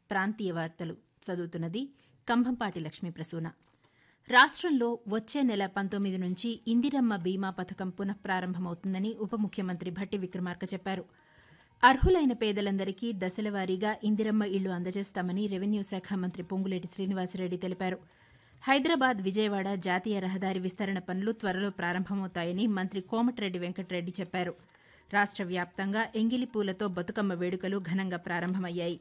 ప్రాంతీయ వార్తలు చదువుతున్నది కంభంపాటి లక్ష్మీ ప్రసూన రాష్ట్రంలో వచ్చే నెల పంతొమ్మిది నుంచి ఇందిరమ్మ బీమా పథకం పునఃప్రారంభమవుతుందని ఉప ముఖ్యమంత్రి భట్టి విక్రమార్క చెప్పారు అర్హులైన పేదలందరికీ దశలవారీగా ఇందిరమ్మ ఇళ్లు అందజేస్తామని రెవెన్యూ శాఖ మంత్రి పొంగులేటి శ్రీనివాసరెడ్డి తెలిపారు హైదరాబాద్ విజయవాడ జాతీయ రహదారి విస్తరణ పనులు త్వరలో ప్రారంభమవుతాయని మంత్రి కోమటిరెడ్డి వెంకటరెడ్డి చెప్పారు రాష్ట్ర వ్యాప్తంగా ఎంగిలి పూలతో బతుకమ్మ వేడుకలు ఘనంగా ప్రారంభమయ్యాయి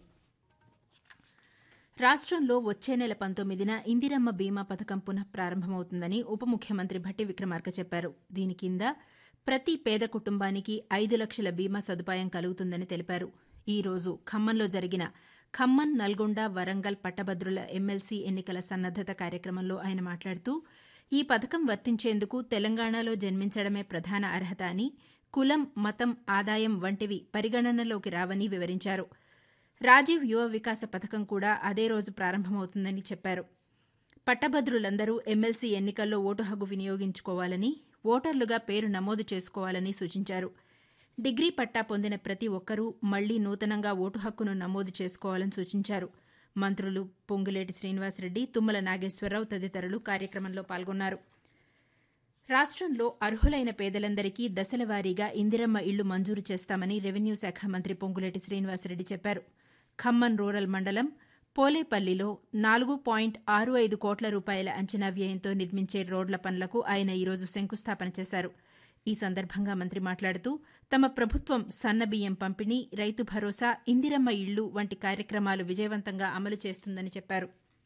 రాష్ట్రంలో వచ్చే నెల పంతొమ్మిదిన ఇందిరమ్మ బీమా పథకం పునః ప్రారంభమవుతుందని ఉప ముఖ్యమంత్రి భట్టి విక్రమార్క చెప్పారు దీని కింద ప్రతి పేద కుటుంబానికి ఐదు లక్షల బీమా సదుపాయం కలుగుతుందని తెలిపారు ఈ రోజు ఖమ్మంలో జరిగిన ఖమ్మం నల్గొండ వరంగల్ పట్టభద్రుల ఎమ్మెల్సీ ఎన్నికల సన్నద్దత కార్యక్రమంలో ఆయన మాట్లాడుతూ ఈ పథకం వర్తించేందుకు తెలంగాణలో జన్మించడమే ప్రధాన అర్హత అని కులం మతం ఆదాయం వంటివి పరిగణనలోకి రావని వివరించారు రాజీవ్ యువ వికాస పథకం కూడా అదే రోజు ప్రారంభమవుతుందని చెప్పారు పట్టభద్రులందరూ ఎమ్మెల్సీ ఎన్నికల్లో ఓటు హక్కు వినియోగించుకోవాలని ఓటర్లుగా పేరు నమోదు చేసుకోవాలని సూచించారు డిగ్రీ పట్టా పొందిన ప్రతి ఒక్కరూ మళ్లీ నూతనంగా ఓటు హక్కును నమోదు చేసుకోవాలని సూచించారు మంత్రులు పొంగులేటి శ్రీనివాసరెడ్డి తుమ్మల నాగేశ్వరరావు తదితరులు కార్యక్రమంలో పాల్గొన్నారు రాష్ట్రంలో అర్హులైన పేదలందరికీ దశలవారీగా ఇందిరమ్మ ఇళ్లు మంజూరు చేస్తామని రెవెన్యూ శాఖ మంత్రి పొంగులేటి శ్రీనివాసరెడ్డి చెప్పారు ఖమ్మం రూరల్ మండలం పోలేపల్లిలో నాలుగు పాయింట్ ఆరు ఐదు కోట్ల రూపాయల అంచనా వ్యయంతో నిర్మించే రోడ్ల పనులకు ఆయన ఈరోజు శంకుస్థాపన చేశారు ఈ సందర్భంగా మంత్రి మాట్లాడుతూ తమ ప్రభుత్వం సన్నబియ్యం పంపిణీ రైతు భరోసా ఇందిరమ్మ ఇళ్లు వంటి కార్యక్రమాలు విజయవంతంగా అమలు చేస్తుందని చెప్పారు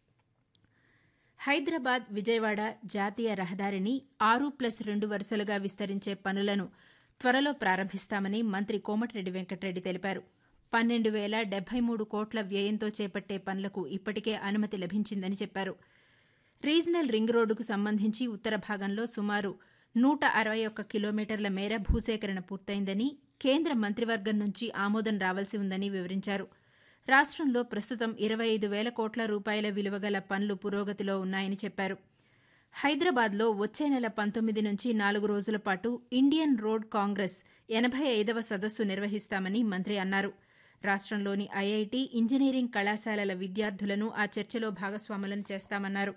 హైదరాబాద్ విజయవాడ జాతీయ రహదారిని ఆరు ప్లస్ రెండు వరుసలుగా విస్తరించే పనులను త్వరలో ప్రారంభిస్తామని మంత్రి కోమటిరెడ్డి వెంకటరెడ్డి తెలిపారు పన్నెండు వేల డెబ్బై మూడు కోట్ల వ్యయంతో చేపట్టే పనులకు ఇప్పటికే అనుమతి లభించిందని చెప్పారు రీజనల్ రింగ్ రోడ్డుకు సంబంధించి ఉత్తర భాగంలో సుమారు నూట అరవై ఒక్క కిలోమీటర్ల మేర భూసేకరణ పూర్తయిందని కేంద్ర మంత్రివర్గం నుంచి ఆమోదం రావాల్సి ఉందని వివరించారు రాష్ట్రంలో ప్రస్తుతం ఇరవై ఐదు వేల కోట్ల రూపాయల విలువగల పనులు పురోగతిలో ఉన్నాయని చెప్పారు హైదరాబాద్లో వచ్చే నెల పంతొమ్మిది నుంచి నాలుగు రోజుల పాటు ఇండియన్ రోడ్ కాంగ్రెస్ ఎనభై ఐదవ సదస్సు నిర్వహిస్తామని మంత్రి అన్నారు రాష్ట్రంలోని ఐఐటి ఇంజనీరింగ్ కళాశాలల విద్యార్థులను ఆ చర్చలో భాగస్వాములను చేస్తామన్నారు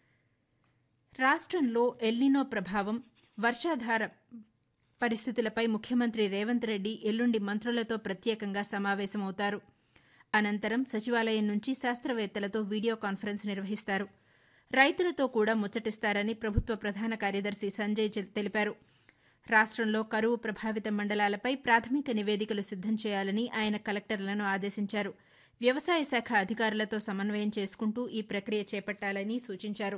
రాష్ట్రంలో ఎల్నినో ప్రభావం వర్షాధార పరిస్థితులపై ముఖ్యమంత్రి రేవంత్ రెడ్డి ఎల్లుండి మంత్రులతో ప్రత్యేకంగా సమావేశమవుతారు అనంతరం సచివాలయం నుంచి శాస్త్రవేత్తలతో వీడియో కాన్ఫరెన్స్ నిర్వహిస్తారు రైతులతో కూడా ముచ్చటిస్తారని ప్రభుత్వ ప్రధాన కార్యదర్శి సంజయ్ తెలిపారు రాష్ట్రంలో కరువు ప్రభావిత మండలాలపై ప్రాథమిక నివేదికలు సిద్దం చేయాలని ఆయన కలెక్టర్లను ఆదేశించారు వ్యవసాయ శాఖ అధికారులతో సమన్వయం చేసుకుంటూ ఈ ప్రక్రియ చేపట్టాలని సూచించారు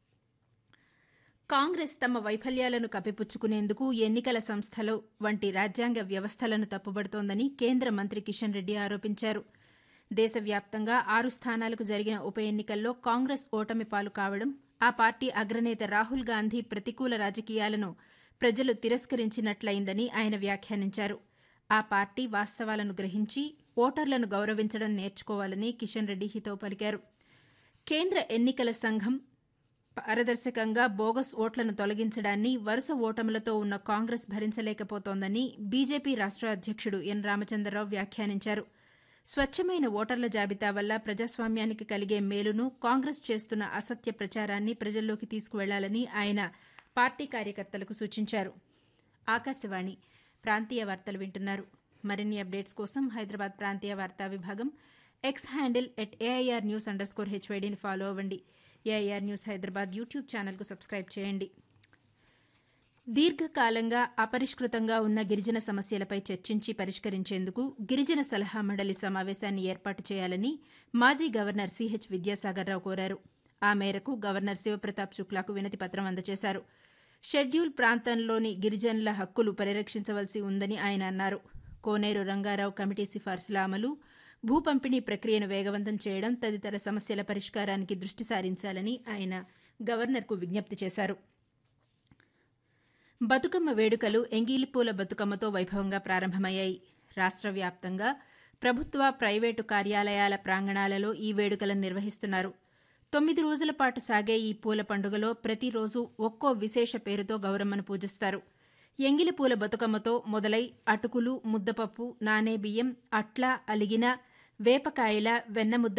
కాంగ్రెస్ తమ వైఫల్యాలను కప్పిపుచ్చుకునేందుకు ఎన్నికల సంస్థలు వంటి రాజ్యాంగ వ్యవస్థలను తప్పుబడుతోందని కేంద్ర మంత్రి కిషన్ రెడ్డి ఆరోపించారు దేశవ్యాప్తంగా ఆరు స్థానాలకు జరిగిన ఉప ఎన్నికల్లో కాంగ్రెస్ ఓటమి పాలు కావడం ఆ పార్టీ అగ్రనేత రాహుల్ గాంధీ ప్రతికూల రాజకీయాలను ప్రజలు తిరస్కరించినట్లయిందని ఆయన వ్యాఖ్యానించారు ఆ పార్టీ వాస్తవాలను గ్రహించి ఓటర్లను గౌరవించడం నేర్చుకోవాలని కిషన్ రెడ్డి హితవు పలికారు కేంద్ర ఎన్నికల సంఘం పారదర్శకంగా బోగస్ ఓట్లను తొలగించడాన్ని వరుస ఓటములతో ఉన్న కాంగ్రెస్ భరించలేకపోతోందని బీజేపీ రాష్ట్ర అధ్యక్షుడు ఎన్ రామచంద్రరావు వ్యాఖ్యానించారు స్వచ్ఛమైన ఓటర్ల జాబితా వల్ల ప్రజాస్వామ్యానికి కలిగే మేలును కాంగ్రెస్ చేస్తున్న అసత్య ప్రచారాన్ని ప్రజల్లోకి తీసుకువెళ్లాలని ఆయన పార్టీ కార్యకర్తలకు సూచించారు ఆకాశవాణి ప్రాంతీయ వార్తలు వింటున్నారు మరిన్ని అప్డేట్స్ కోసం హైదరాబాద్ ప్రాంతీయ వార్తా విభాగం X handle at AIR news underscore హెచ్వైడీని ఫాలో అవ్వండి ఏఐఆర్ న్యూస్ హైదరాబాద్ యూట్యూబ్ ఛానల్కు సబ్స్క్రైబ్ చేయండి దీర్ఘకాలంగా అపరిష్కృతంగా ఉన్న గిరిజన సమస్యలపై చర్చించి పరిష్కరించేందుకు గిరిజన సలహా మండలి సమావేశాన్ని ఏర్పాటు చేయాలని మాజీ గవర్నర్ సిహెచ్ విద్యాసాగర్రావు కోరారు ఆ మేరకు గవర్నర్ శివప్రతాప్ శుక్లాకు వినతి పత్రం అందజేశారు షెడ్యూల్ ప్రాంతంలోని గిరిజనుల హక్కులు పరిరక్షించవలసి ఉందని ఆయన అన్నారు కోనేరు రంగారావు కమిటీ సిఫార్సుల అమలు భూ పంపిణీ ప్రక్రియను వేగవంతం చేయడం తదితర సమస్యల పరిష్కారానికి దృష్టి సారించాలని ఆయన గవర్నర్కు విజ్ఞప్తి చేశారు బతుకమ్మ వేడుకలు ఎంగిలిపూల బతుకమ్మతో వైభవంగా ప్రారంభమయ్యాయి రాష్ట్ర వ్యాప్తంగా ప్రభుత్వ ప్రైవేటు కార్యాలయాల ప్రాంగణాలలో ఈ వేడుకలను నిర్వహిస్తున్నారు తొమ్మిది రోజుల పాటు సాగే ఈ పూల పండుగలో ప్రతిరోజు ఒక్కో విశేష పేరుతో గౌరమ్మను పూజిస్తారు ఎంగిలి పూల బతుకమ్మతో మొదలై అటుకులు ముద్దపప్పు నానే బియ్యం అట్ల అలిగిన వేపకాయల వెన్నముద్ద